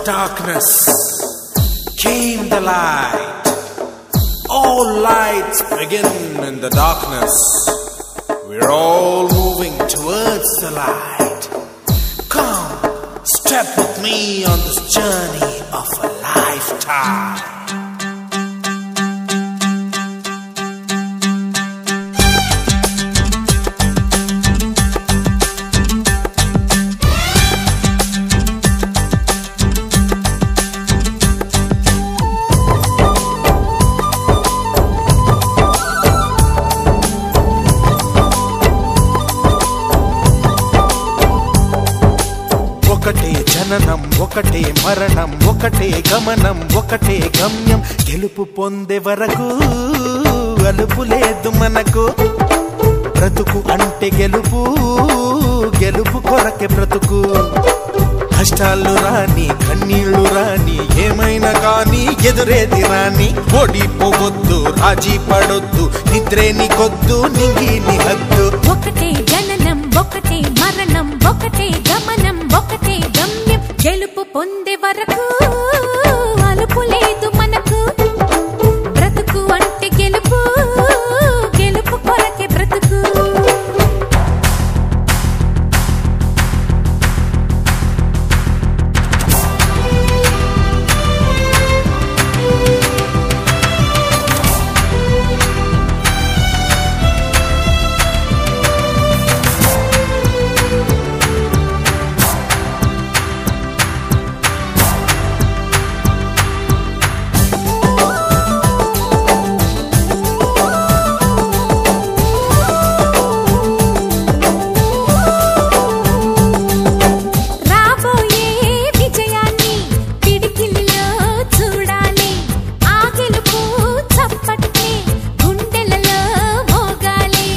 darkness came the light. All lights begin in the darkness. We're all moving towards the light. Come, step with me on this journey of a lifetime. ఒకటే జననం ఒకటే మరణం ఒకటే గమనం ఒకటే గమ్యం గెలుపు పొందే వరకు అలుపు లేదు మనకు బ్రతుకు అంటే గెలుపు గెలుపు కొరకే బ్రతుకు కష్టాలు రాని కన్నీళ్లు రాని ఏమైనా కానీ ఎదురేది రాని ఓడిపోవద్దు రాజీ పడొద్దు నిద్రే నీకొద్దు నింగి నీ హద్దు ఒకటే జననం ఒకటే మరణం ఒకటే గమనం ఒకటే గమ్యం గెలుపు పొందే వరకు అలుపు లేదు మనకు బ్రతుకు అంటే గెలుపు గెలుపు కొరకే బ్రతుకు రాబోయే విజయాన్ని పిడికిలిలో చూడాలి ఆ గెలుపు చప్పట్ని గుండెలలో మోగాలి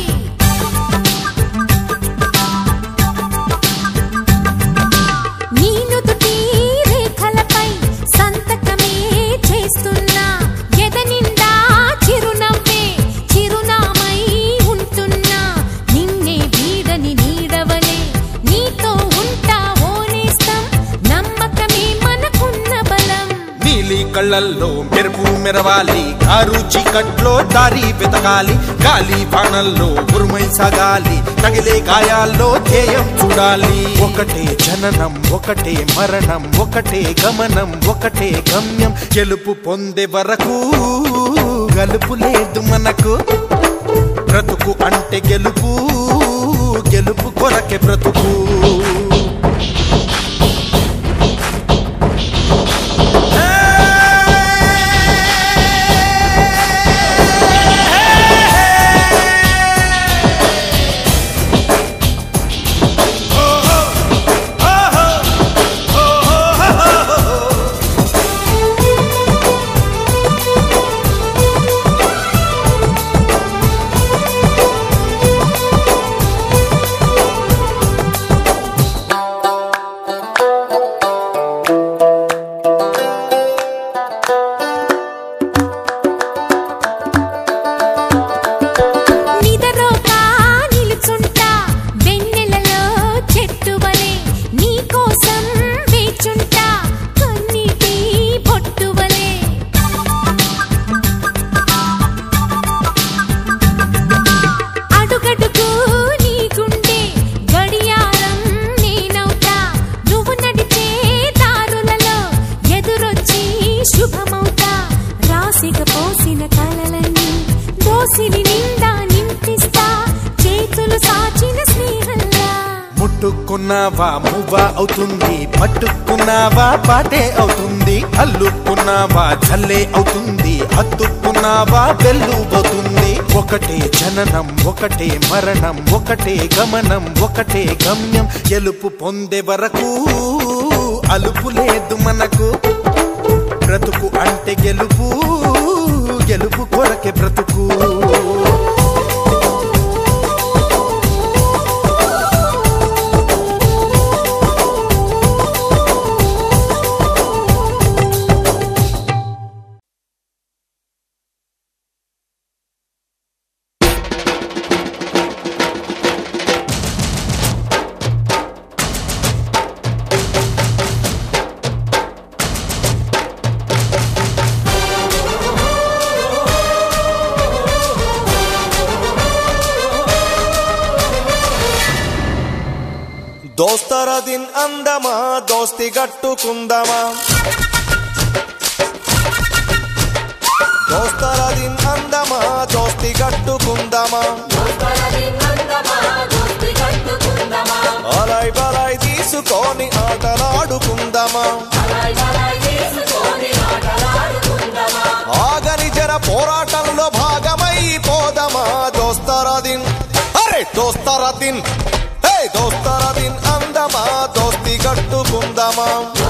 నీ నుదుటి రేఖలపై సంతకమే చేస్తున్నా ఎద నిండా చిరునవ్వే చిరునామై ఉంటున్నా నిన్నే వీడని నీడవలే నీతో ఉంటా ఓనేస్తం నమ్మకమే మనకున్న బలం నీలి కళ్ళల్లో మెరుపు మెరవాలి కారు చీకట్లో దారి వెతకాలి గాలి బాణల్లో ఉరుమై సాగాలి తగిలే గాయాల్లో ధ్యేయం చూడాలి ఒకటే జననం ఒకటే మరణం ఒకటే గమనం ఒకటే గమ్యం గెలుపు పొందే వరకు గలుపు లేదు మనకు బ్రతుకు అంటే గెలుపు గెలుపు కొరకే బ్రతుకు నిదరోగా నిలుచుంటా వెన్నెలలో చెట్టువలే నీకోసం వేచుంటా కన్నీటి బొట్టువలే అడుగడుగు నీ గుండె గడియారం నేనవుతా నువ్వు నడిచే దారులలో ఎదురొచ్చి శుభమవుతా రాసిగ పోసిన కలలన్నీ దోసిలి నిండా నింపిస్తా చేతులు సాచిన స్నేహంలా ముట్టుకున్నావా మువ్వ అవుతుంది పట్టుకున్నావా పాటే అవుతుంది అల్లుకున్నావా జల్లే అవుతుంది హత్తుకున్నావా వెల్లుబోతుంది ఒకటే జననం ఒకటే మరణం ఒకటే గమనం ఒకటే గమ్యం గెలుపు పొందే వరకు అలుపు లేదు మనకు బ్రతుకు అంటే గెలుపు గెలుపు కొరకే బ్రతుకు దోస్తర దిన్ అందమా దోస్తి గట్టుకుందమా దోస్తర దిన్ అందమా దోస్తి గట్టుకుందమా అలై బలై తీసుకొని ఆటలాడుకుందమా ఆగని జర పోరాటంలో భాగమై పోదమా దోస్తర దిన్ అరే దోస్తర దిన్ హే దోస్తర దిన్ అందమా దోస్తి గట్టుకుందమా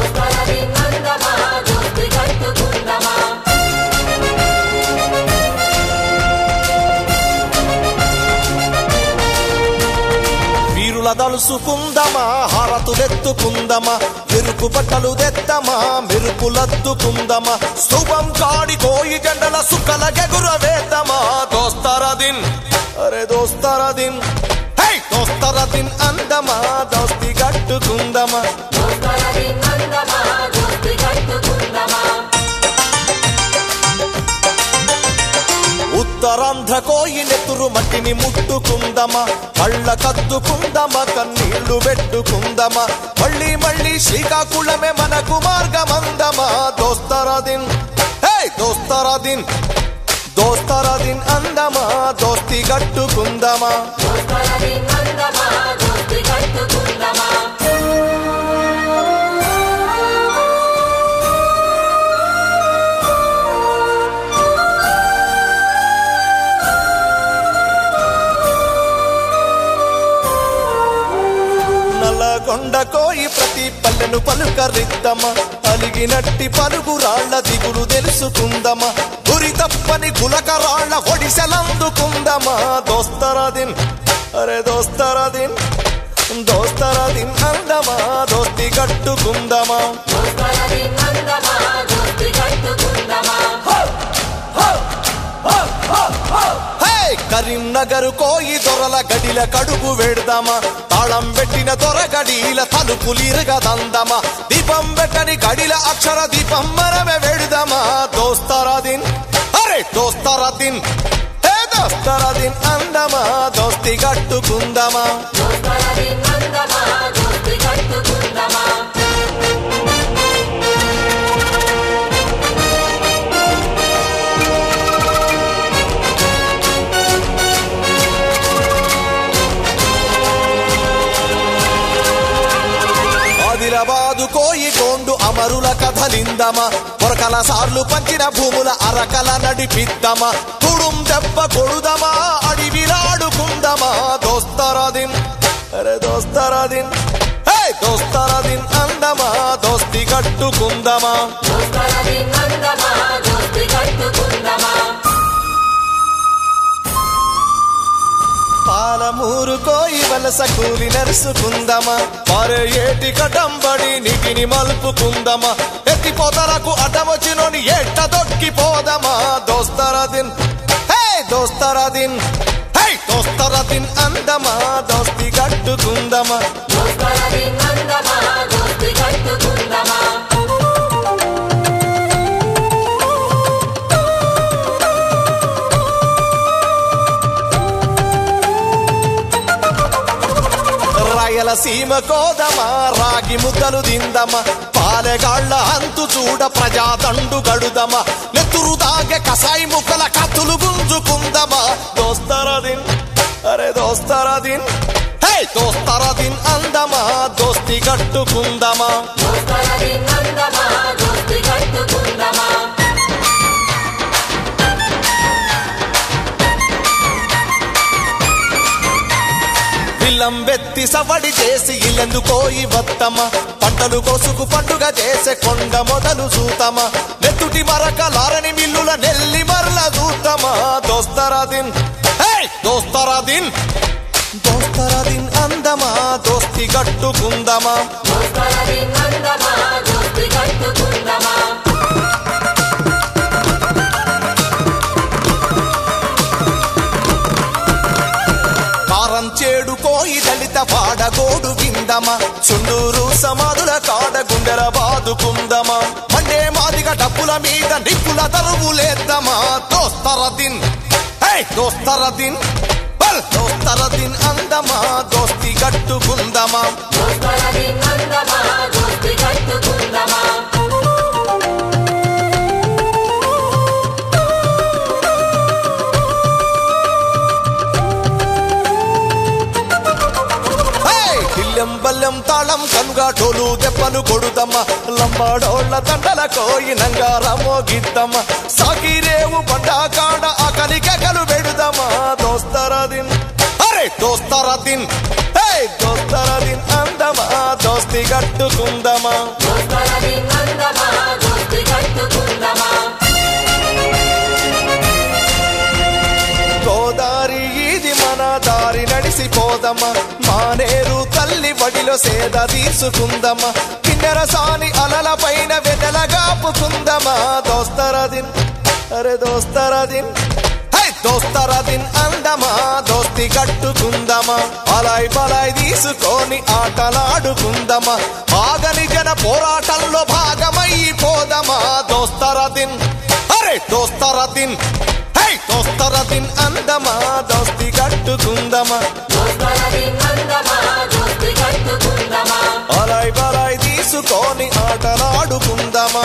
వీరుల దలుసుకుందమా హారతులెత్తుకుందమా ఎరుపు బట్టలు తెద్దమా మెరుపులద్దుకుందమా శుభం కాడి కోయి జెండల సుక్కల గెగుర వేద్దమా దోస్తర దిన్ అరే దోస్తర దిన్ హై దోస్తర దిన్ అందమా దోస్తి గట్టుకుందమా ఉత్తరాంధ్ర కోయి నెత్తురు మట్టిని ముట్టుకుందమా కళ్ళ కద్దుకుందమా కన్నీళ్లు పెట్టుకుందమా మళ్ళీ మళ్ళీ శ్రీకాకుళమే మనకు మార్గమందమా దోస్తరాదిన్ హే దోస్తరాదిన్ దోస్తరాదిన్ అందమా దోస్తి గట్టుకుందమా నల్లగొండ కోయి ప్రతి పల్లెను పలుకరిద్దమా అలిగినట్టి పలుగు రాళ్ల దిగులు తెలుసుకుందమా గురి తప్పని గులక రాళ్ల ఒడిసెలందుకుందమా దోస్తరాదిన్ అరే దోస్తరాదిన్ దోస్తరాదిన్ అందమా దోస్తి గట్టుకుందమా హే కరీంనగర్ కోయి దొరల గడిల కడుగు వెడదామా తాళం పెట్టిన దొర గడిల తలుపులిరగదందమా దీపం పెట్టని గడిల అక్షర దీపం మనమే వెడదామా దోస్తరాదిన్ అరే దోస్తరాదిన్ హే దోస్తరాదిన్ అందమా దోస్తి గట్టుకుందమా ఆదిలాబాదు కోయి గోండు అమరుల కథలిందమా కొరకల సార్లు పంచిన భూముల అరకల నడిపిద్దమా తుడుం దెబ్బ కొడుదమా అడివిలాడుకుందమా దోస్తరాదిన్ అరే దోస్తరాదిన్ హే దోస్తరాదిన్ అందమా దోస్తి గట్టుకుందమా పాలమూరు కోయి వలస కూలి నరుసుకుందమా మరే ఏటి కటంబడి నిగిని మలుపుకుందమా ఎత్తి పొదలకు అడ్డమొచ్చినోని ఎట్ట దొక్కిపోదమా దోస్తరాదిన్ హే దోస్తరాదిన్ హే దోస్తరాదిన్ అందమా దోస్తి గట్టుకుందమా రాయలసీమ కోదమా రాగి ముద్దలు దిందమా పాలెగాళ్ల అంతు చూడ ప్రజాదండు గడుదమా నెత్తురు దాగే కసాయి ముక్కల కత్తులు గుంజుకుందమా దోస్తరదిన్ అరే దోస్తరదిన్ హే దోస్తరదిన్ అందమా దోస్తి గట్టుకుందమా విల్లంబెత్తి సవడి చేసి ఇల్లెందుకోయి వత్తమా పంటలు కోసుకు పండుగ చేసే కొండ మొదలు చూతమా నెత్తుటి మరకలారని మిల్లుల నెల్లి మరల చూతమా దోస్తరాదిన్ హే దోస్తరాదిన్ దోస్తరాదిన్ అందమా దోస్తి గట్టుకుందమా కారం చేడు కోయి దళిత పాడగోడు విందమా చుండూరు సమాధుల కాడ గుండెల బాదుకుందమా మండే మాదిగ డబ్బుల మీద నిప్పుల తరువులేద్దామా దోస్తరదిన్ హే దోస్తరదిన్ బల్ దోస్తరదిన్ అందమా దోస్తి గట్టుకుందమా దోస్తర బల్లెం బల్లెం తాళం కనుగాటోలు దెబ్బలు కొడుదమ్మ లంబాడోళ్ళ తండల కోయినంగా రమోగిద్దమ్మ సాగిరేవు బండ కాడ ఆకలి కకలు పెడుదమ్మా దోస్తరదిన్ అరే దోస్తరదిన్ హే దోస్తరదిన్ అందమా దోస్తి గట్టుకుందమా గోదారి ఇది మన దారి నడిసిపోదమ్మా మానేరు తల్లి వడిలో సేద తీసుకుందమ్మా కిన్నెర సాని అలల పైన వెనల గాపుకుందమ్మా దోస్తరదిన్ అరే దోస్తరదిన్ హై దోస్తరదిన్ అందమా దోస్తి కట్టుకుందమా అలాయ్ బలాయ్ తీసుకొని ఆటలాడుకుందమా ఆగని జన పోరాటంలో భాగమైపోదమా దోస్తరదిన్ అరే దోస్తరదిన్ హై దోస్తరదిన్ అందమా దోస్తి కట్టుకుందమా అలాయ్ బలాయ్ తీసుకొని ఆటలాడుకుందమా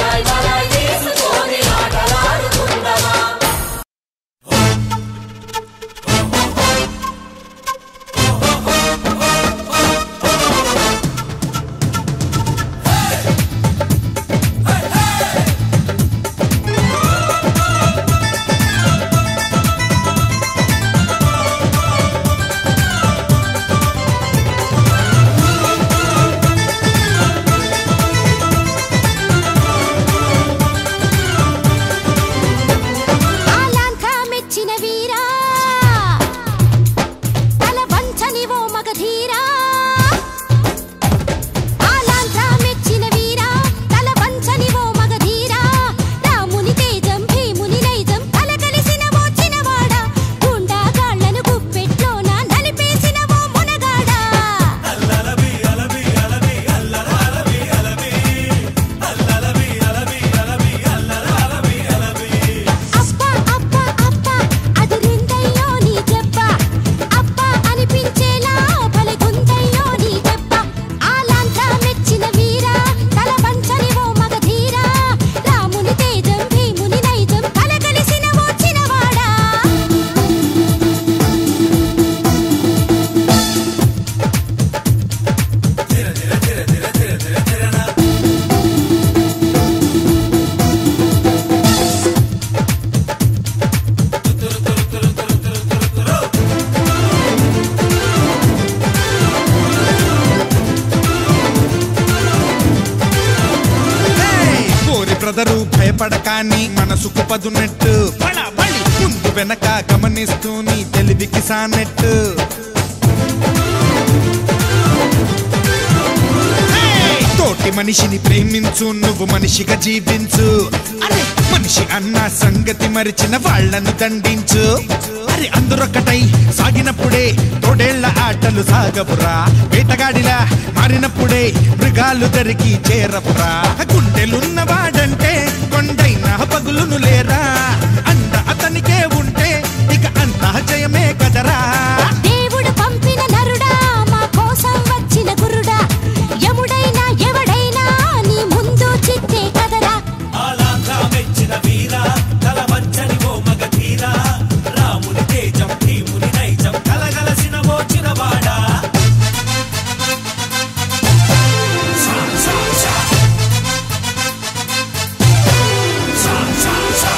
ఆలాంక మెచ్చిన వీరా తల వంచని ఓ మగధీరా ఆలాంక మెచ్చిన వీరా తల వంచని ఓ మగధీరా రాముని తేజం భీముని నైజం కలగలిసిన ఓ చినవాడా గుండా గాళ్లను గుప్పెట్లోన నలిపేసిన ఓ మునగాడా అప్ప అప్ప అప్ప అది రెండయ్యో నీ దెబ్బ అప్ప అనిపించేలా భలే గుందయ్యో నీ దెబ్బ ఆలాంధ్ర మెచ్చిన వీరా తల వంచని ఓ మగధీరా రాముని తేజం భీముని నైజం కలగలిసిన ఓ చినవాడా ఓరి బ్రదరు భయపడకాని మనసుకు పదునెట్టు బళ బళి ముందు వెనక గమనిస్తూ నీ తెలివికి సానెట్టు ఏయ్! తోటి మనిషిని ప్రేమించు నువ్వు మనిషిగా జీవించు అరే మనిషి అన్న సంగతి మరిచిన వాళ్ళను దండించు అరే అందరొక్కటై సాగినప్పుడే తోడేళ్ల ఆటలు సాగపురా వేటగాడిలా మారినప్పుడే మృగాలు దరికి చేరపురా గుండెలున్నవాడంటే కొండైన పగులును లేరా అంత అతనికే ఉంటే ఇక అంత జయమే కదరా దేవుడు పంపిన నరుడా మా కోసం వచ్చిన గురుడా యముడైనా ఎవడైనా నీ ముందు చిత్తే కదరా ఆలాంధ్ర మెచ్చిన వీరా తల వంచని ఓ మగధీరా రాముని తేజం భీముని నైజం కలగలసిన ఓ చినవాడా షా, షా, షా. షా, షా, షా.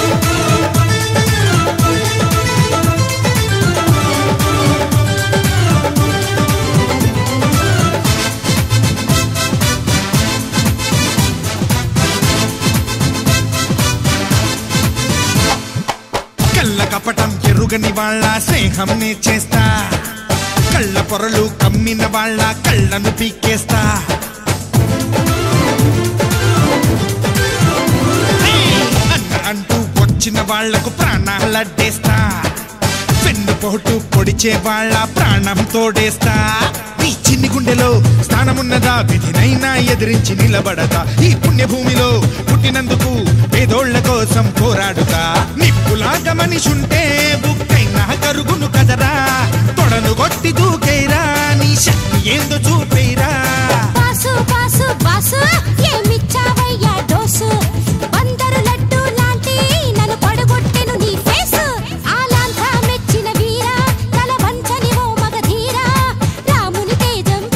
కళ్ళ కపటం ఎరుగని వాళ్ళ స్నేహం నే చేస్తా కళ్ళ పొరలు కమ్మిన వాళ్ళ కళ్ళను పీకేస్తా అన్న అంటూ వచ్చిన వాళ్లకు ప్రాణాలడ్డేస్తా వెన్నుపోటు పొడిచే వాళ్ళ ప్రాణం తోడేస్తా నీ చిన్ని గుండెలో స్థానమున్నదా విధినైనా ఎదిరించి నిలబడతా ఈ పుణ్యభూమిలో పుట్టినందుకు పేదోళ్ల కోసం పోరాడుతా నిప్పులాగా మనిషుంటే బుక్కైనా కరుగును కదరా తొడను కొట్టి దూకేరా నీ శక్తి ఏందో చూపేరా పాసు పాసు పాసు ఏమిచ్చావయ్యా డోసు బందరు లడ్డు లాంటి నన్ను పడగొట్టెను నీ ఫేసు ఆలాంధ్ర మెచ్చిన వీరా తల వంచని ఓ మగధీరా రాముని తేజం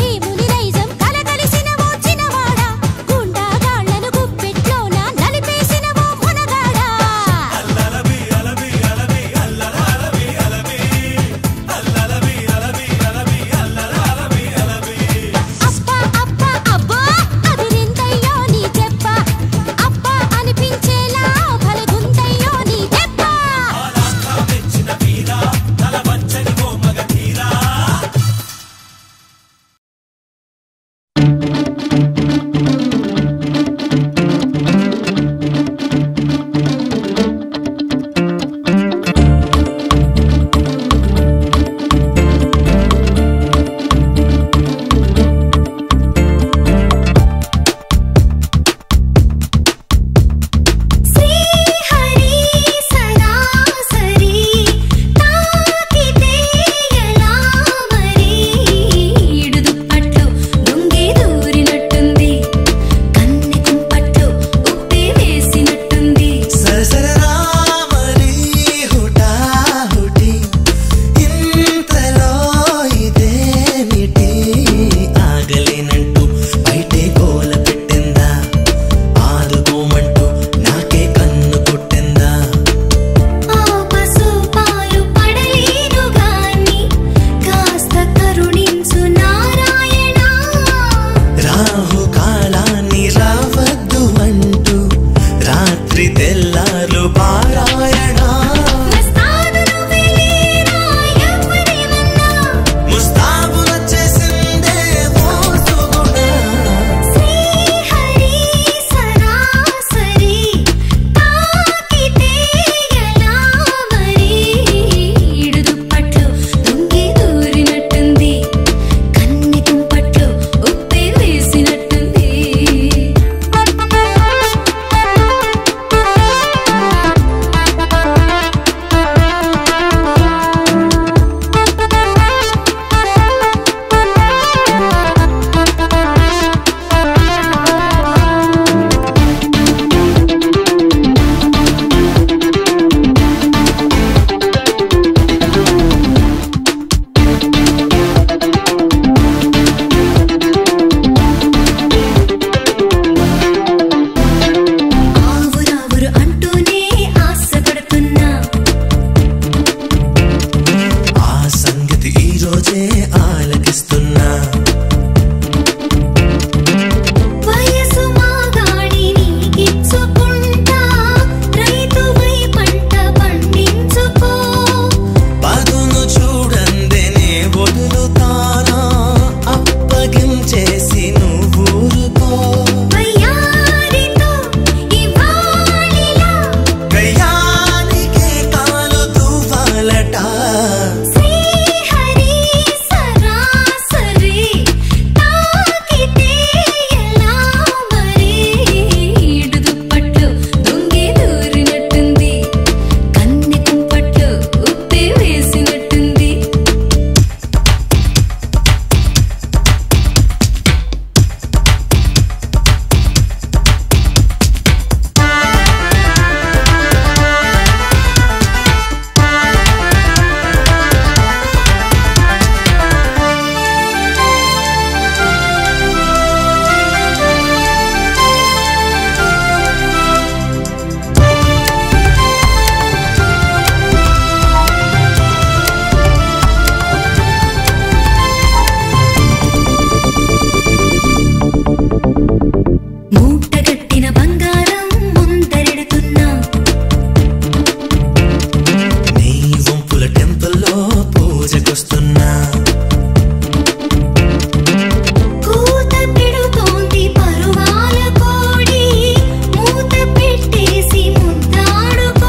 ఆలకిస్తున్నా వయసు మాగాడి నీకిచ్చుకుంటా రైతువై పంట పండించుకో పదును చూడందే నే వదులుతానా అప్పగించేసి నువ్వూరుకో వయ్యారితో ఇవాళిలా గయానికే కాలు తువ్వాలట శ్రీహరి సరాసరి తాకితే ఎలా మరి ఈడు దుప్పట్లు దొంగి దూరినట్టుంది కన్నె కుంపట్లు ఉప్పి వేసినట్టుంది మూటగట్టిన బంగారం ముందరెడుతున్నా నీ వంపుల టెంపుల్లో పూజకొస్తున్నా కూత పెడుతోంది పరువాల కోడి మూత పెట్టేసి ముద్దాడుకో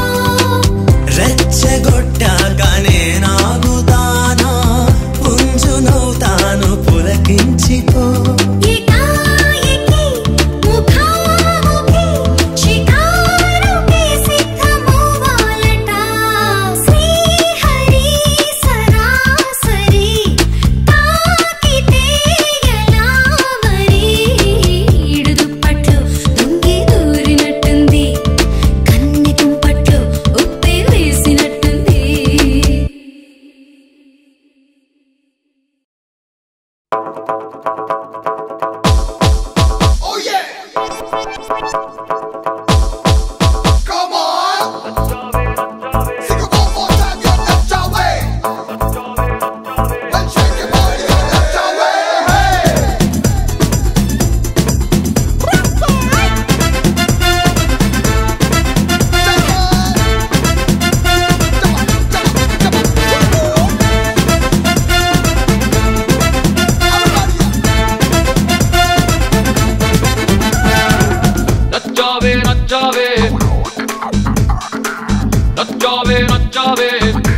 రెచ్చగొట్టాగానే నాగుదానా పుంజునవుతాను పులకించిపో ఏకాఏకి ముఖాముఖి షికారుకి సిద్ధమవ్వాలట శ్రీహరి సరాసరి తాకితే ఎలా మరి ఈడు దుప్పట్లు దొంగి దూరినట్టుంది కన్నె కుంపట్లు ఉప్పి వేసినట్టుంది Oh yeah! Come on! Sing it one more time, you're left away! And shake your body, you're left away! Hey! నచ్చావే నచ్చావే నచ్చావే నచ్చావే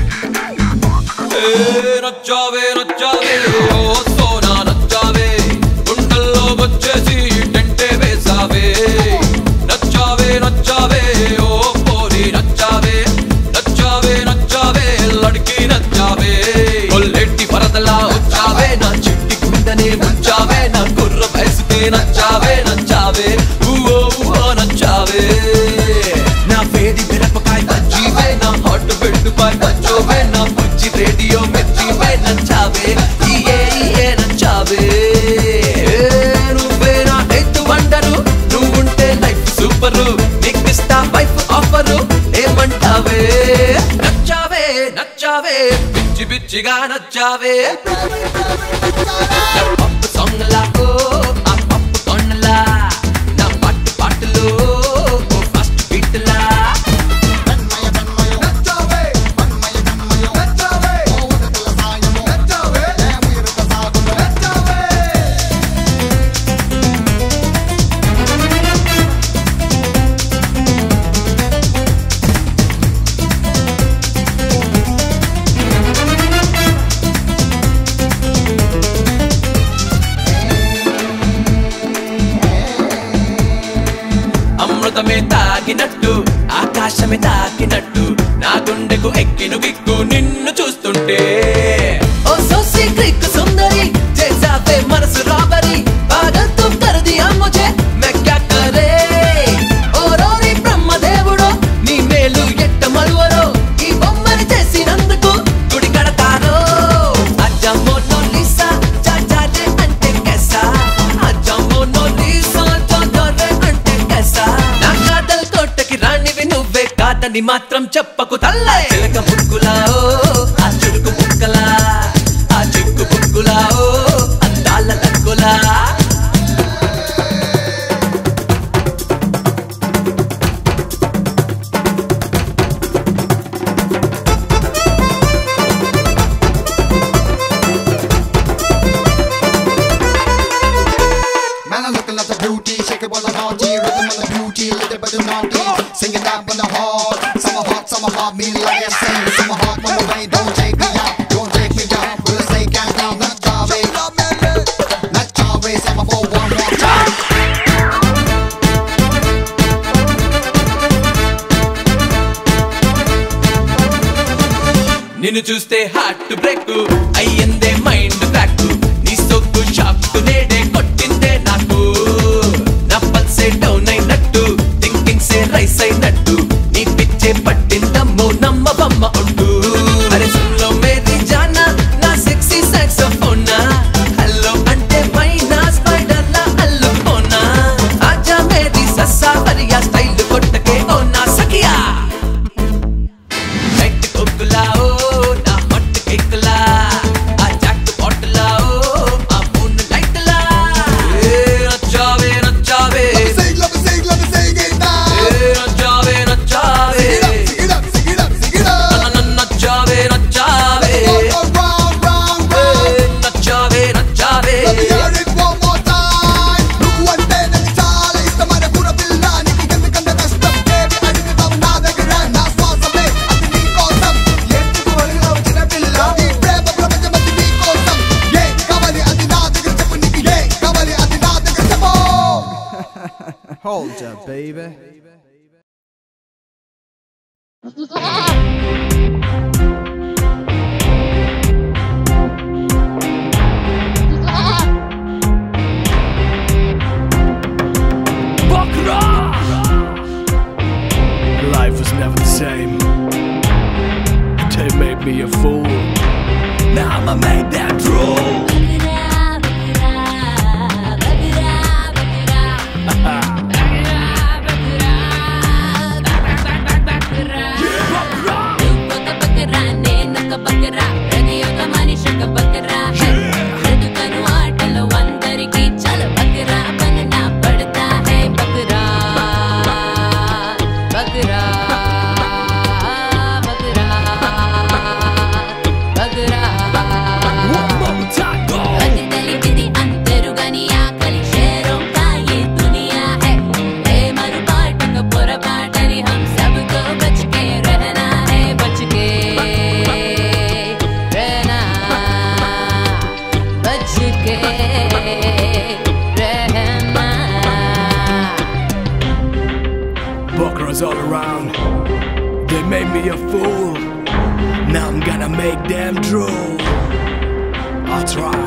ఏ నచ్చావే నచ్చావే ఓ సోనా నచ్చావే గుండెల్లో వచ్చేసి టెంటే వేసావే నచ్చావే నచ్చావే ఓ పోరి నచ్చావే నచ్చావే నచ్చావే లడ్కి నచ్చావే కొల్లెట్టి వరదలా వచ్చావే నా చిట్టి గుండెనే ముంచావే నా కుర్ర వయసుకే నచ్చావే నచ్చావే ఊఓ ఊహో నచ్చావే నా వేడి మిరపకాయ బజ్జీవే నా హాట్ బెడ్డుపై బచ్చోవే నా బుజ్జి రేడియో మెచ్చివే నచ్చావే ఇయే ఇయే నచ్చావే నువ్వే నా ఎత్తు వండరు నువ్వుంటే లైఫ్ సూపరు నీకిస్తా వైఫ్ ఆఫరు ఏమంటావే నచ్చావే నచ్చావే పిచ్చి పిచ్చిగా నచ్చావే పప్పు సొంగలా ఓ ఆ పప్పు కొన్నలా నా పట్టు పట్టులో ఓ ఫస్ట్ బిట్లా అమృతమే తాగినట్టు ఆకాశమే తాకినట్టు నా గుండెకు ఎక్కిను గిక్కు నిన్ను చూస్తుంటే ఓ సోసి క్రిక్ సుందరి చేసావే మనసు రాబరి పాగల్ తుమ్ కర్ దియా ముझे मैं क्या करे ఓ రోరి బ్రహ్మదేవుడో నీ మేలు ఎట్ట మలువరో ఈ బొమ్మని చేసినందుకు గుడి కడతారో అజ్జా మోనోలిసా చాచారే అంటే కెసా అజ్జా మోనోలిసా చాచారే అంటే కెసా నా కాదల్ కోటకి రాణివి నువ్వే కాదని మాత్రం చెప్పకు తల్లే చిలక ముక్కులా ఓ ఆ చురుకు ముక్కలా ఆ చిక్కు ముక్క ముగ్గులా ఓ అందాల లక్కులా Man, I'm looking at the beauty, shake it while I'm naughty, rhythm on the beauty, little bit of naughty, sing it up in the heart, summer hot, summer hot, me like I say, summer hot, mama way, don't take me out, don't take me down, we'll say count down, not Jave, not Jave, summer for one more time. నిన్ను చూస్తే heart break అయ్యిందే mind block నీ సొక్కు shock నేడే కొట్టిందే నాకు నా పల్సే డౌన్ అయినట్టు థింకింగ్ సే రైస్ అయినట్టు నీ పిచ్చే పట్టిందమ్మో నమ్మ బమ్మ ఒట్టు అరే సున్లో మేరీ జానా నా సెక్సీ సాక్సోఫోనా హలో అంటే మైనా స్పైడర్ లా అల్లుకోనా ఆజా మేరీ సస్సా వరియా స్టైల్ కొట్టకే ఓ నా సఖియా లైట్ కొక్కులా ఓ నా హట్ కేకులా ఆ జాక్ బాటిలా ఓ ఆ మూన్ లైట్లా ఏ నచ్చావే నచ్చావే Sing, let me sing, let me sing it now. ఏ నచ్చావే నచ్చావే Sing it up, sing it up, sing it up, sing it up. నన్ను నచ్చావే నచ్చావే Round, round, round, A round. నచ్చావే నచ్చావే Let me hear it one more time. నువ్వంటే నాకు చాలా ఇష్టమైన కూర పిల్ల. నీకు ఎందుకంత కష్టం? Baby, అడుగుతావు నా దగ్గర. నా శ్వాసమే అది నీ కోసం. ఎందుకు అడుగుతావు చిన్న పిల్ల? ఈ ప్రేమ ప్రపంచం అది నీ కోసం. ఏం కావాలి అది నా దగ్గర చెప్పు. నీకు ఏం కావాలి అది నా దగ్గర చెప్పు. Hold up, baby. Life was never the same. They made me a fool. Now I'ma make that drool. One more time, go. తెలివిది అంతెరుగని ఆకలి షేరోं का ये दुनिया है ए मरुपाटक पुरपाटरी हम सबको बच के रहना है बच के रहना बच के रहना Buckras all around. They made me a fool. Now I'm gonna make them drool. I'll try.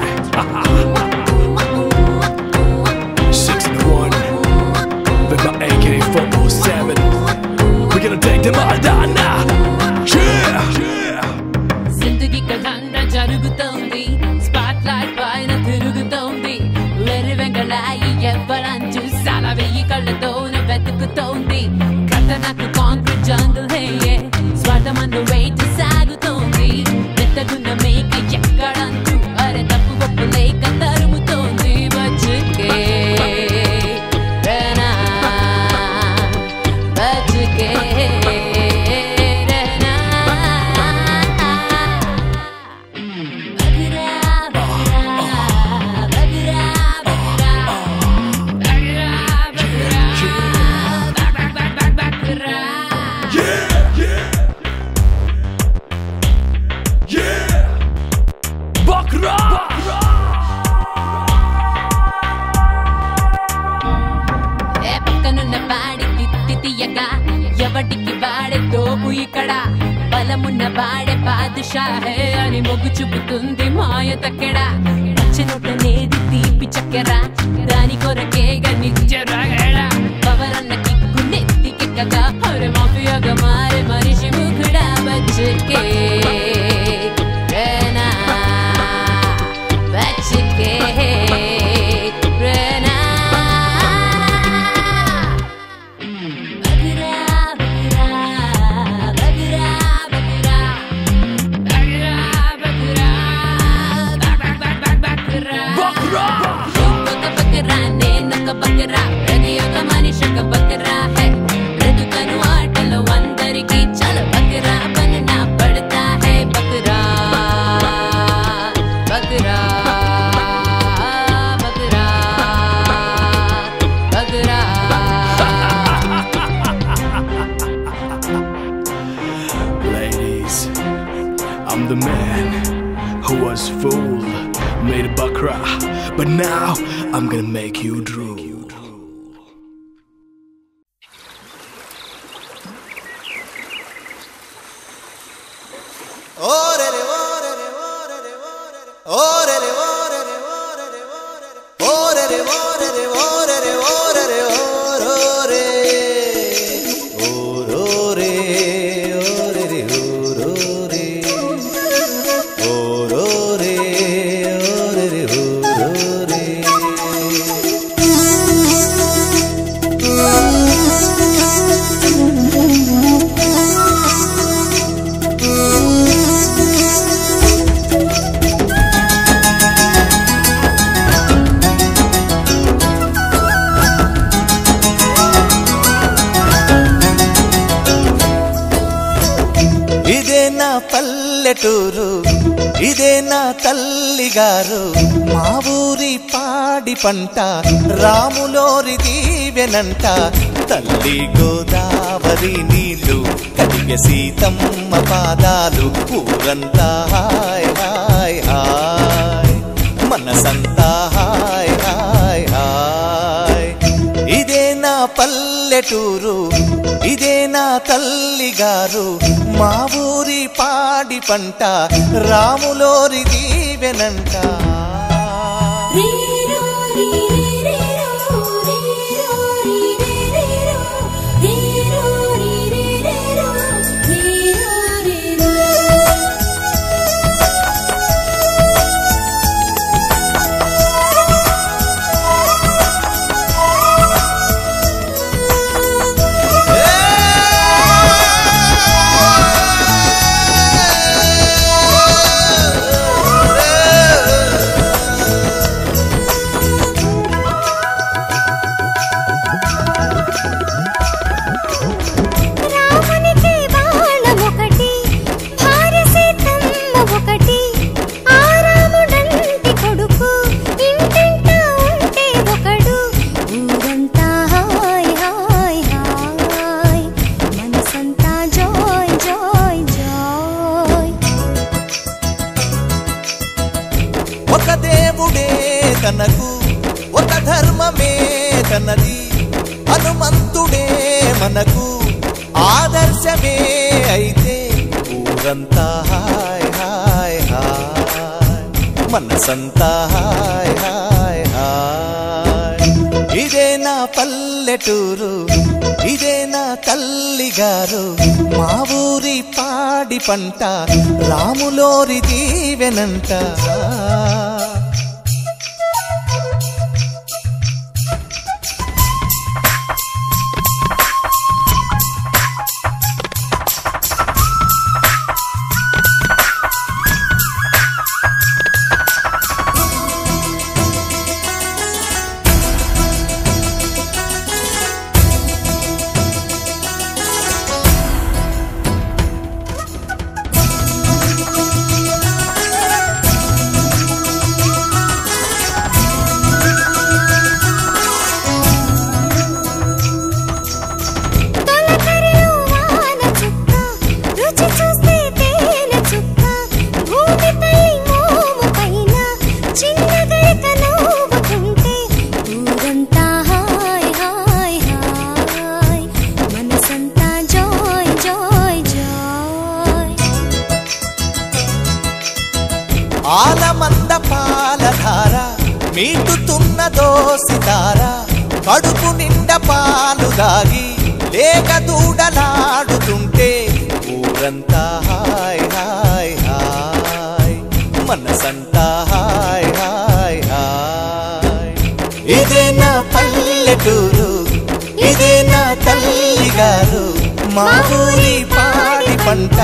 Six and one. With my AK 407. We're gonna take them all down now. Yeah! Yeah! జిందగీ కథంగా జరుగుతోంది spot light పైన తిరుగుతోంది వెర్రి వెంగళాయి ఎవ్వరంచు సాల వెయ్యి కళ్ళతోన వెతుకుతోంది కథ నాకు కాంక్రీట్ జంగుల్ హేయే స్వార్థమన్ను వెయిట్ సాగుతోంది మెత్తగున్న మేక ఎక్కడంటూ అరే తప్పు ఒప్పు లేక తరుముతోంది బచ్చుకే రేనా బచ్చుకే రేనా Buckra! ఏ పక్కనున్న వాడి తిత్తి తీయగా ఎవడికి వాడే తోపు ఇక్కడ బలమున్న వాడే బాదుషాహే అని మొగ్గు చూపుతుంది మాయ తక్కెడ పచ్చనొట్టనేది తీపి చక్కెర దాని కొరకేగా నిత్యరాగడ పవరన్న కిక్కు నెత్తికెక్కగా హరే మాఫియాగా మారే మనిషి ముఖుడా బచ్చుకే రేనా బచ్చుకే రేనా బగురా బగురా బగురా బగురా బగురా బగ్ బగ్ బగ్ Bakra! ఒక బకరా నేనొక బకరా ప్రతి ఒక్క మనిషి ఒక బకరా హై బ్రతుకను ఆటలో అందరికీ చల బకరా బననా పడతా హై బకరా బకరా బకరా బకరా Ladies, I'm the man who was fooled, made a bakra, but now I'm gonna make you drool. ఇదే నా పల్లెటూరు ఇదే నా తల్లి గారు మా ఊరి పాడి పంట రాములోరి దీవెనంట తల్లి గోదావరి నీళ్ళు కడిగ సీతమ్మ పాదాలు ఊరంతా హాయ్ హాయ్ హాయ్ మనసంతా హాయ్ హాయ్ హాయ్ ఇదే నా పల్లెటూరు ఇదే నా తల్లి గారు మా ఊరి పాడి పంట రాములోరి దీవెనంట రీరో రీరేరో రీరో రీరేరో రీరో రీరేరో రీరో రీరో రామునికి బాణం ఒకటి భార్య సీతమ్మ ఒకటి ఆ రాముడంటి కొడుకు ఇంటింటా ఉంటే ఒకడు ఊరంతా హాయ్ హాయ్ హాయ్ మనసంతా జాయ్ జాయ్ జాయ్ ఒక దేవుడే తనకు ఒక ధర్మమే తనది హనుమంతుడే మనకు ఆదర్శమే అయితే ఊరంతా హాయ్ హాయ్ హాయ్ మనసంతా హాయ్ హాయ్ హాయ్ ఇదే నా పల్లెటూరు ఇదే నా తల్లి గారు మా ఊరి పాడి పంట రాములోరి దీవెనంట తొలకరిలో వాన చుక్క రుచి చూస్తే తేనె చుక్క భూమి తల్లి మోము పైన చిన్న గడక నవ్వుతుంటే ఊరంతా హాయ్ హాయ్ హాయ్ మనసంతా జాయ్ జాయ్ జాయ్ ఆలమంద పాలధార మీటుతున్న దోసితార కడుపు నిండా పాలు దాగి లేక దూడలాడుతుంటే ఊరంతా హాయ్ హాయ్ హాయ్ మనసంతా హాయ్ హాయ్ హాయ్ ఇదే నా పల్లెటూరు ఇదే నా తల్లి గారు మా ఊరి పాడి పంట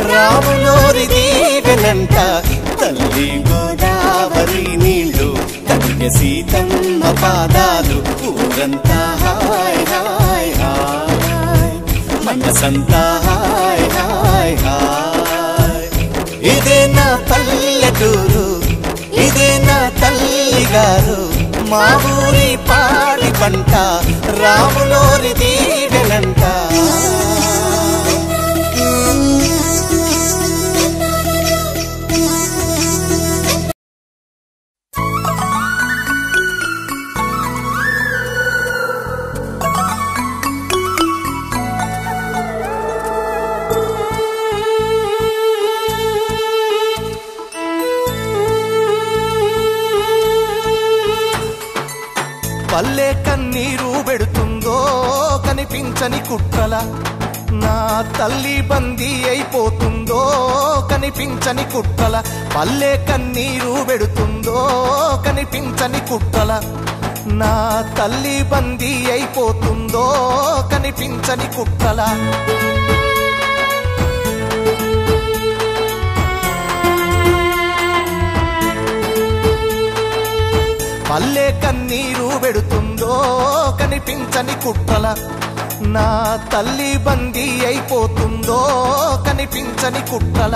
రాములోరి దీవెనంట తల్లి గోదావరి నీళ్ళు ఇక సీతమ్మ పాదాలు ఊరంతా హాయ్ హాయ్ హాయ్ మనసంతా హాయ్ హాయ్ హాయ్ ఇదే నా పల్లెటూరు ఇదే నా తల్లి గారు మా ఊరి పాడి పంట రాములోని దీవెనంట పల్లె కన్నీరు పెడుతుందో కనిపించని కుట్రల నా తల్లి బందీ అయిపోతుందో కనిపించని కుట్రల పల్లె కన్నీరు పెడుతుందో కనిపించని కుట్రల నా తల్లి బందీ అయిపోతుందో కనిపించని కుట్రల పల్లె కన్నీరు పెడుతుందో కనిపించని కుట్రల నా తల్లి బందీ అయిపోతుందో కనిపించని కుట్రల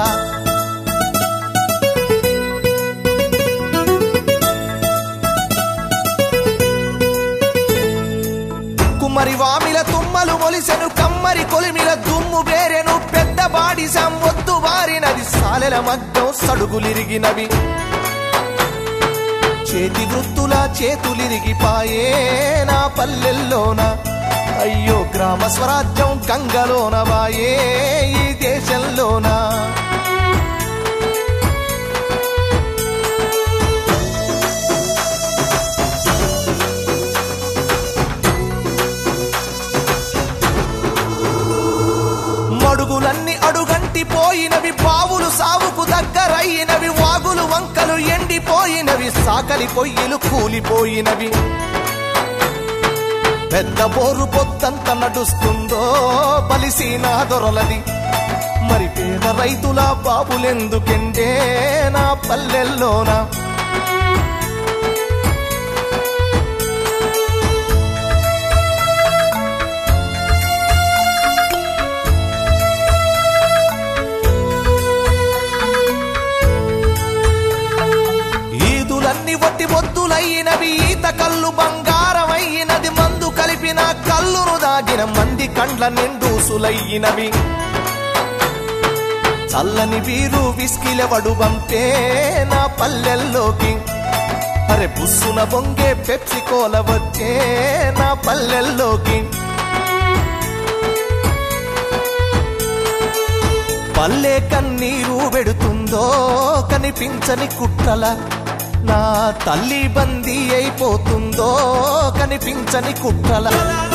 కుమ్మరి వామిల తుమ్మలు మొలిసెను కమ్మరి కొలిమిల దుమ్ము బేరెను పెద్ద బాడి వద్దు బారినది సాలెల మగ్గం సడుగులిరిగినవి చేతి వృత్తుల చేతులిరిగిపాయే నా పల్లెల్లోన అయ్యో గ్రామ స్వరాజ్యం గంగలోన వాయే ఈ దేశంలోన మడుగులన్నీ అడుగంటి పోయినవి బావులు సావుకు దగ్గరయినవి వాగులు వంకలు ఎండిపోయినవి సాకలి పొయ్యిలు కూలిపోయినవి పెద్ద బోరు పొద్దంత నడుస్తుందో బలిసి నా దొరలది మరి పేద రైతుల బాబులెందుకెండే నా పల్లెల్లోనా ఈదులన్నీ వట్టి మొద్దులయ్యినవి ఈత కళ్ళు బంగారమయ్యినది మందు కలిపిన కల్లును దాగిన మంది కండ్ల నిండూసులయ్యినవి చల్లని వీరు విస్కిలవడు వంపే నా పల్లెల్లోకి అరే బుస్సున బొంగే పెప్సి కోల వచ్చే నా పల్లెల్లోకి పల్లె కన్నీరు పెడుతుందో కనిపించని కుట్రల నా తల్లి బందీ అయిపోతుందో కనిపించని కుట్రల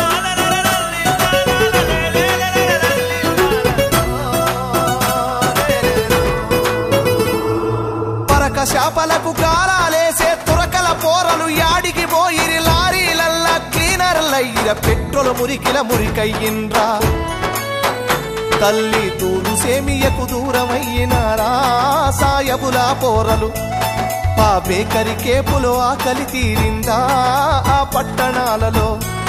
పరక శాపలకు గాలాలేసే తురకల పోరలు యాడికి పోయిరి లారీలల్ల క్లీనర్లయ్యిర పెట్రోల్ మురికిల మురికయ్యిండ్రా తల్లి తూడు సేమియకు దూరమయ్యినారా సాయబులా పోరలు ఆ బేకరి కేపులో ఆకలి తీరిందా ఆ పట్టణాలలో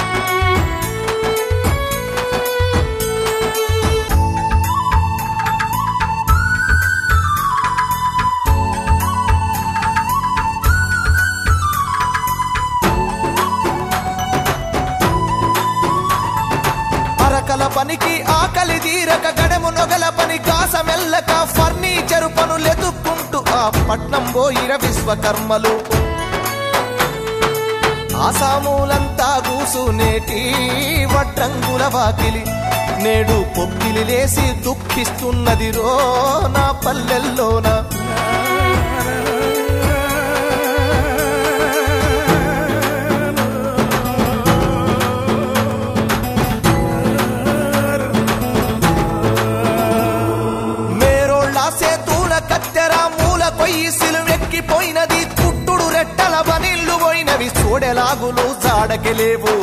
అరకల పనికి ఆకలి తీరక గడము నొగల పని కాస మెల్లక ఫర్నిచరు పనులెతుక్కుంటూ ఆ పట్నం పోయిర విశ్వకర్మలు ఆసామూలంతా కూసునేటి వడ్రంగుల వాకిలి నేడు పొక్కిలి లేసి దుఃఖిస్తున్నది రో నా పల్లెల్లోన మేరోళ్ళ సేతూల కత్తెర మూల కొయ్యి సిలువెక్కిపోయినది కుట్టుడు రెట్టల బనిల్లు పోయినవి చూడెలాగులు జాడకెలేవు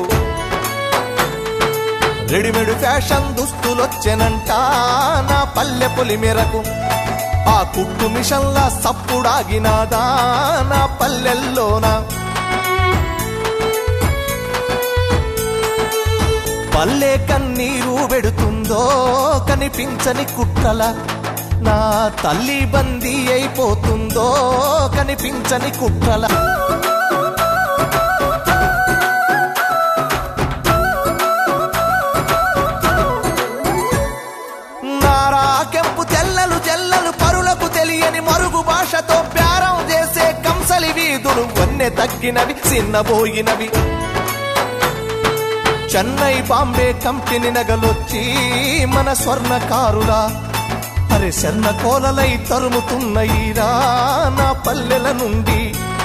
రెడిమేడ్ ఫ్యాషన్ దుస్తులొచ్చెనంట నా పల్లె పొలి మేరకు ఆ కుట్టు మిషన్ల సప్పుడాగినాదా నా పల్లెల్లోనా పల్లె కన్నీరు పెడుతుందో కనిపించని కుట్రల నా తల్లి బందీ అయిపోతుందో కనిపించని కుట్రల నారా కెంపు తెల్లలు జల్లలు పరులకు తెలియని మరుగు భాషతో ప్యారం చేసే కంసలి వీధులు వన్నె తగ్గినవి చిన్నబోయినవి చెన్నై బాంబే కంపెనీ నగలొచ్చి మన స్వర్ణకారులా అరే శర్ణ కోలలై తరుముతున్నయిరా నా పల్లెల నుండి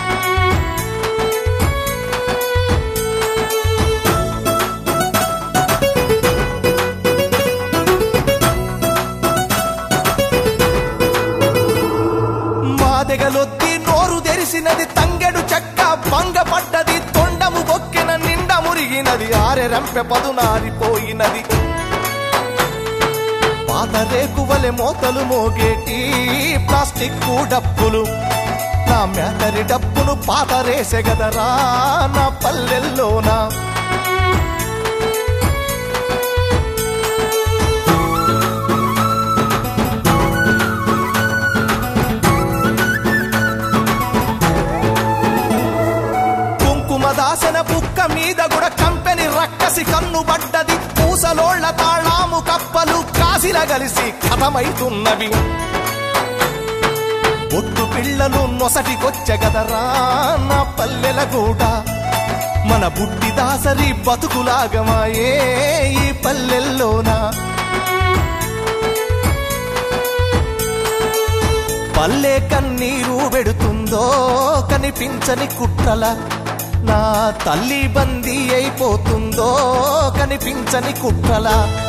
మాదెగలొత్తి నోరు తెరిసినది తంగెడు చెక్క భంగపడ్డది తొండము బొక్కిన నిండ మురిగినది ఆరె రంపె పదునారిపోయినది పాత రేకువలె మోతలు మోగేటి ప్లాస్టిక్ డప్పులు నా మేతరి డప్పును పాత రేసెగదరా నా పల్లెల్లోనా కుంకుమ దాసన బుక్క మీద కూడా కంపెని రక్కసి కన్ను పడ్డది పూసలోళ్ల తాళాము కప్పలు కాసిల కలిసి కథమైతున్నవి బొట్టు పిల్లలు నొసటికొచ్చగదరా నా పల్లెల గూడ మన బుట్టి దాసరి బతుకులాగమాయే ఈ పల్లెల్లోనా పల్లె కన్నీరు పెడుతుందో కనిపించని కుట్రల నా తల్లి బందీ అయిపోతుందో కనిపించని కుట్రల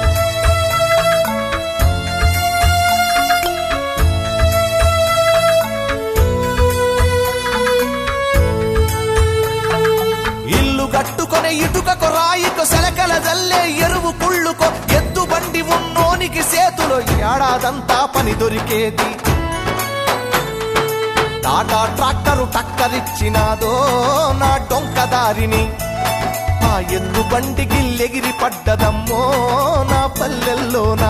ఇల్లు కట్టుకొని ఇటుకకు రాయికు సెలకల జల్లే ఎరువు కుళ్ళుకో ఎద్దు బండి ఉన్నోనికి సేతులో ఏడాదంతా పని దొరికేది టాటా ట్రాక్టరు టక్కరిచ్చినాదో నా డొంక దారిని ఆ ఎద్దు బండికి లెగిరి పడ్డదమ్మో నా పల్లెల్లోనా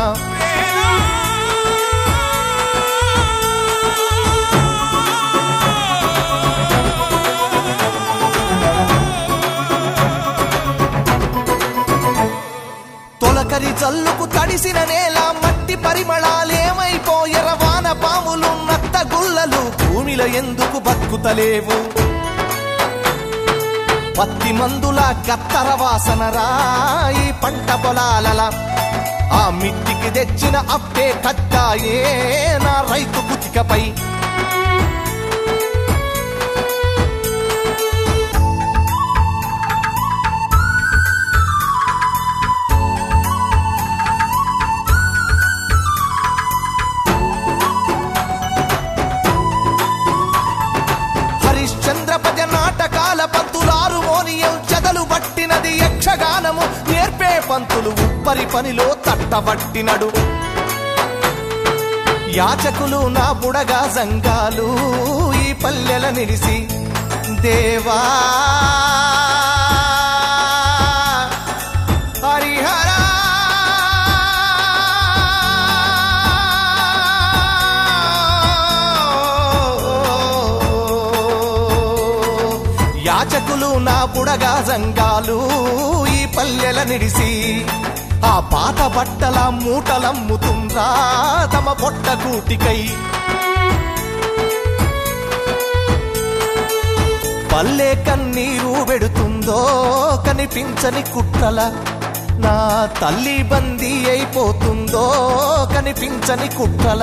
తొలకరి జల్లుకు తడిసిన నేల మట్టి పరిమళాలేమైపోయర వాన పాములు నత్త గుల్లలు భూమిలో ఎందుకు బతుకుతలేవు పత్తి మందుల గత్తర వాసనరా ఈ పంట పొలాలల ఆ మిట్టికి తెచ్చిన అప్పే కట్టాయే నా రైతు కుతికపై హరిశ్చంద్ర పద నాటకాల పంతులారు మోనియం చెదలు పట్టినది యక్షగానము నేర్పే పంతులు ఉప్పరి పనిలో తట్టబట్టినడు యాచకులు నా బుడగా సంఘాలు ఈ పల్లెల నిలిసి దేవా హరిహరా యాచకులు నా బుడగా సంఘాలు ఈ పల్లెల నిడిసి ఆ పాత బట్టల మూటలమ్ముతుండ్రా తమ పొట్ట కూటికై పల్లె కన్నీరు పెడుతుందో కనిపించని కుట్రల నా తల్లి బందీ అయిపోతుందో కనిపించని కుట్రల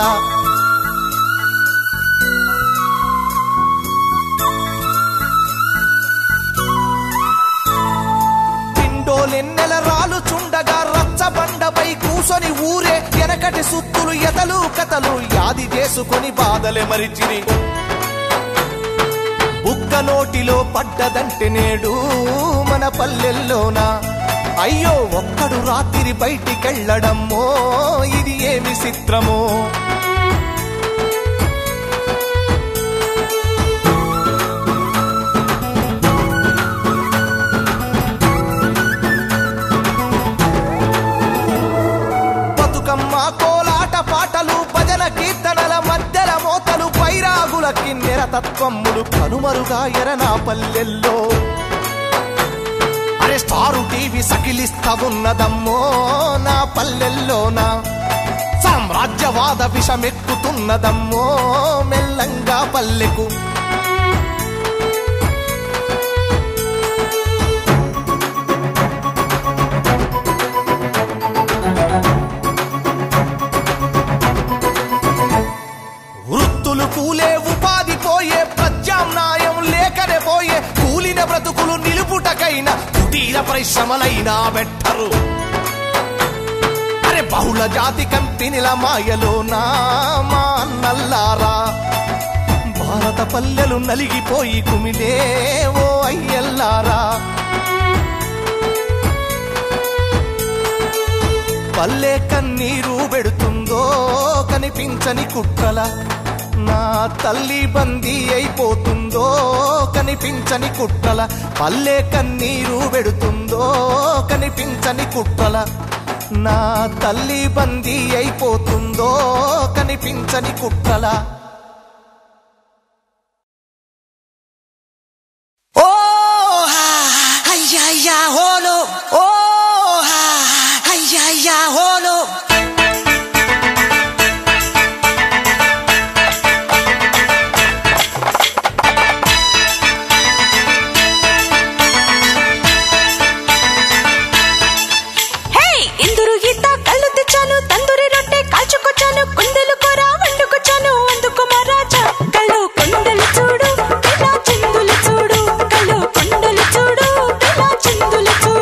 పిండోలెన్నెల రాలు చుండగా రచ్చబండపై కూసొని ఊరే వెనకటి సుత్తులు ఎతలు కథలు యాది చేసుకొని బాధలే మరిచిని బుక్క నోటిలో పడ్డదంటే నేడు మన పల్లెల్లోనా అయ్యో ఒక్కడు రాత్రి బయటికెళ్ళడమ్మో ఇది ఏమి చిత్రమో తత్వమ్ములు కనుమరుగా ఎరనా పల్లెల్లో అరే స్టారు టీవీ సకిలిస్తా ఉన్నదమ్మో నా పల్లెల్లోనా సామ్రాజ్యవాద విషమెక్కుతున్నదమ్మో మెల్లంగా పల్లెకు వృత్తులు కూలే ఉపాధి పోయే ప్రత్యామ్నాయం లేకనే పోయే కూలిన బ్రతుకులు నిలుపుటకైన కుటీర పరిశ్రమలైనా పెట్టరు అరే బహుళ జాతి కంపెనీల మాయలో నా మా అన్నల్లారా భారత పల్లెలు నలిగిపోయి కుమిలే ఓ అయ్యల్లారా పల్లె కన్నీరు పెడుతుందో కనిపించని కుట్రల నా తల్లి బందీ అయిపోతుందో కనిపించని కుట్రల పల్లె కన్నీరు పెడుతుందో కనిపించని కుట్రల నా తల్లి బందీ అయిపోతుందో కనిపించని కుట్రల ఓ అయ్యయ్యా హోలో ఓ అయ్యయ్యా హోలో హే ఇందురు ఈత కళ్ళు తెచ్చాను తందూరి రొట్టె కాల్చుకొచ్చాను కుండలు కూర వండుకొచ్చాను అందుకు మహారాజా కళ్ళు కొండలు చూడు పిల్ల చిందులు చూడు కళ్ళు కొండలు చూడు పిల్ల చిందులు చూడు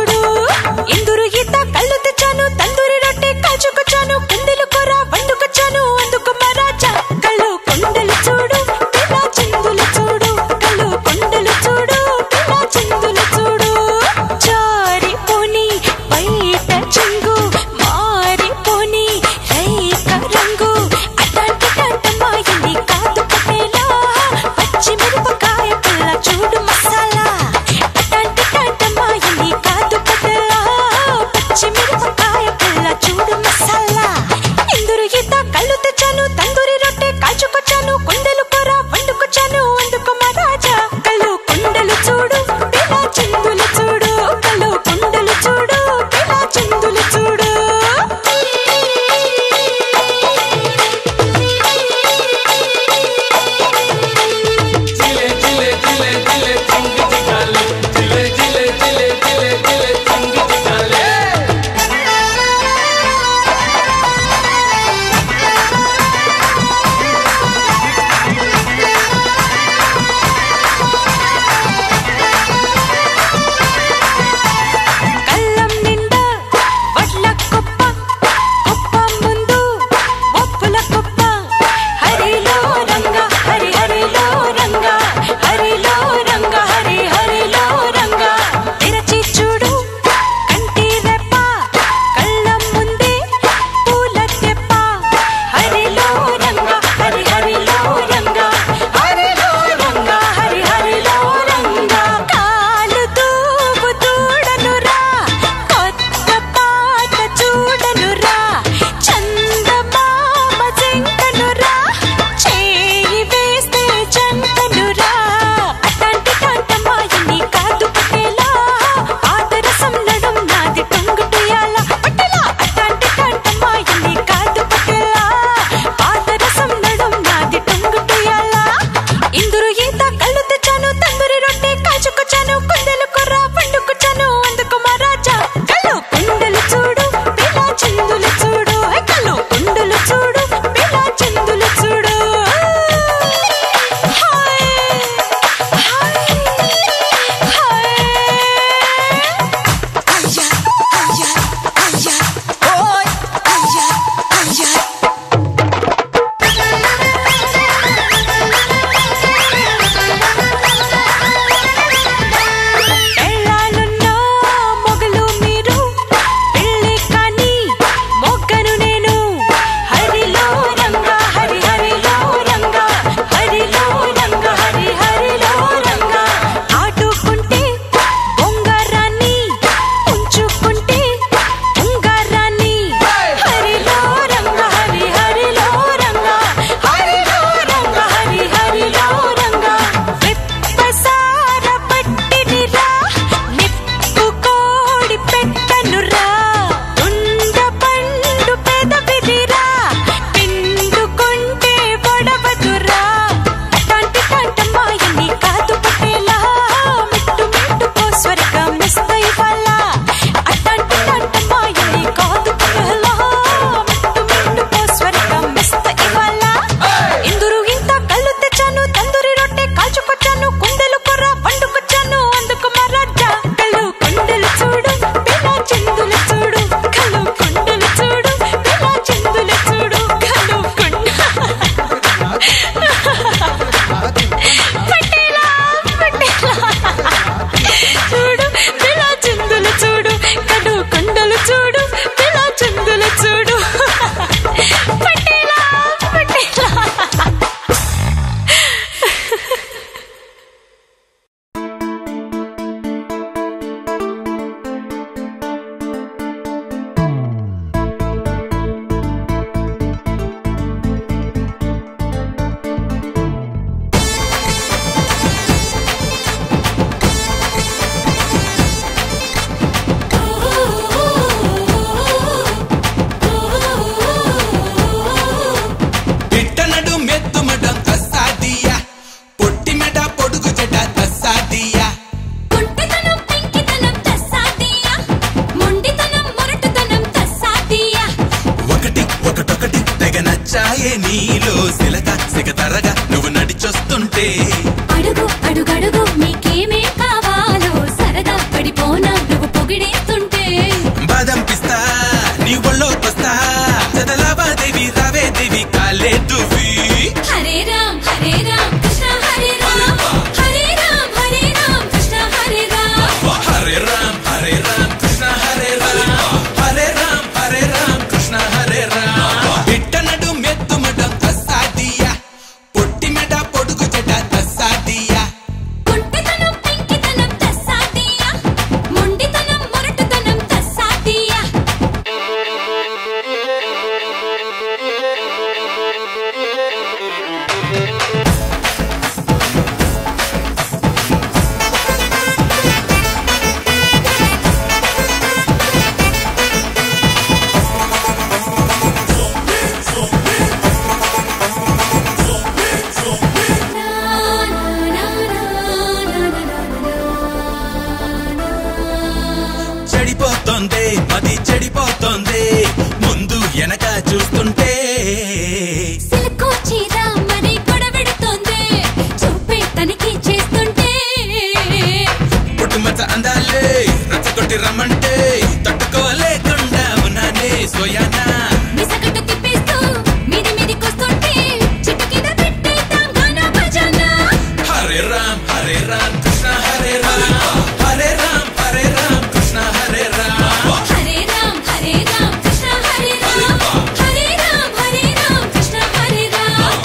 మది చెడిపోతోంది ముందు వెనక చూస్తుంటే సిల్కు చీర మరి గొడవెడుతోంది చూపే తనిఖీ చేస్తుంటే పుట్టుమచ్చ అందాలే రచ్చగొట్టి రమ్మంటే తట్టుకోలేకుండా ఉన్నానే సోయానా మిసగట్టు తిప్పేస్తూ మీది మీదికొస్తుంటే చిట్టు కింద పెట్టేద్దాం గానా భజన హరే రామ్ హరే రామ్ కృష్ణ హరే రామ్ హరే రామ్ హరే రామ్ కృష్ణ హరే రామ్ హరే రామ్ హరే రామ్ కృష్ణ హరే రామ్ హరే రామ్ హరే రామ్ కృష్ణ హరే రామ్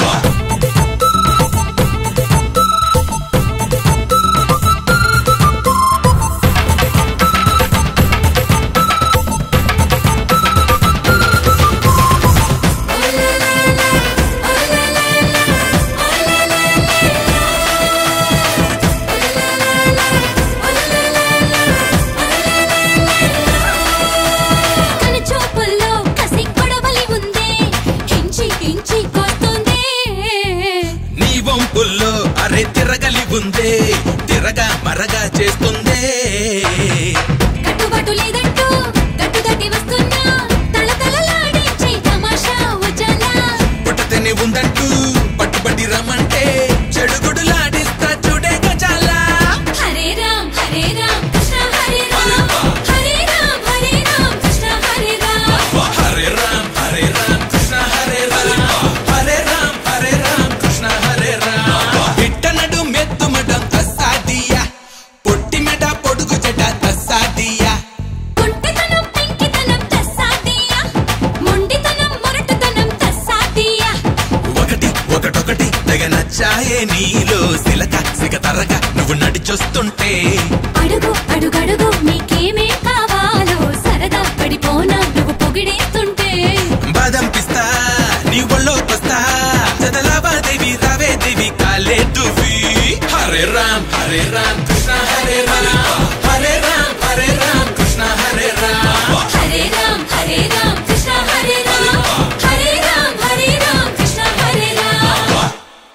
కను చూపుల్లో కసి కొడవలి ఉంది హించి హించి కొడుతుంది నీ వంపుల్లో అరే తిరగలి ఉందే తిరగా మరగా చేస్తుందే కట్టుబాటు లేదంటూ గట్టు దట్టి వస్తున్నా తల తలలాడించే తమాషా ఉజాలా పుట్టతేనే ఉందంటూ పట్టుబట్టి రమ్మంటే చెడుగుడులాడిస్తా చూడే గజాలా హరే రామ్ హరే రామ్ కృష్ణ హరే రామ్ హరే రామ్ హరే రామ్ కృష్ణ హరే రామ్ హరే రామ్ హరే రామ్ కృష్ణ హరే రామ్ హరే రామ్ హరే రామ్ కృష్ణ హరే రామ్ ఇట్టనడు మెత్తుమడం తస్సాదియా పొట్టి మెడ పొడుగు జడ తస్సాదియా కుంటితనం పెంకితనం తస్సాదియా మొండితనం మొరటుతనం తస్సాదియా ఒకటి ఒకటొకటి తెగ నచ్చాయే నీలో సిలక సిగ తరగా నువ్వు నడిచొస్తుంటే అడుగు అడుగడుగు నీకేమే కావాలో సరదా పడిపోనా నువ్వు పొగిడేస్తుంటే బాదం పిస్తా నీ ఒళ్ళోకొస్తా చదలాబాదేవి రావే దేవి కాలే దువి హరే రామ్ హరే రామ్ కృష్ణ హరే రామ్ హరే రామ్ హరే రామ్ కృష్ణ హరే రామ్ హరే రామ్ హరే రామ్ కృష్ణ హరే రామ్ హరే రామ్ హరే రామ్ కృష్ణ హరే రామ్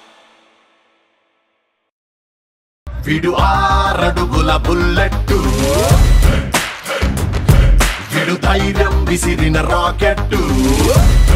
విడు ఆరడుగుల బుల్లెట్టు విడు ధైర్యం విసిరిన రాకెట్టు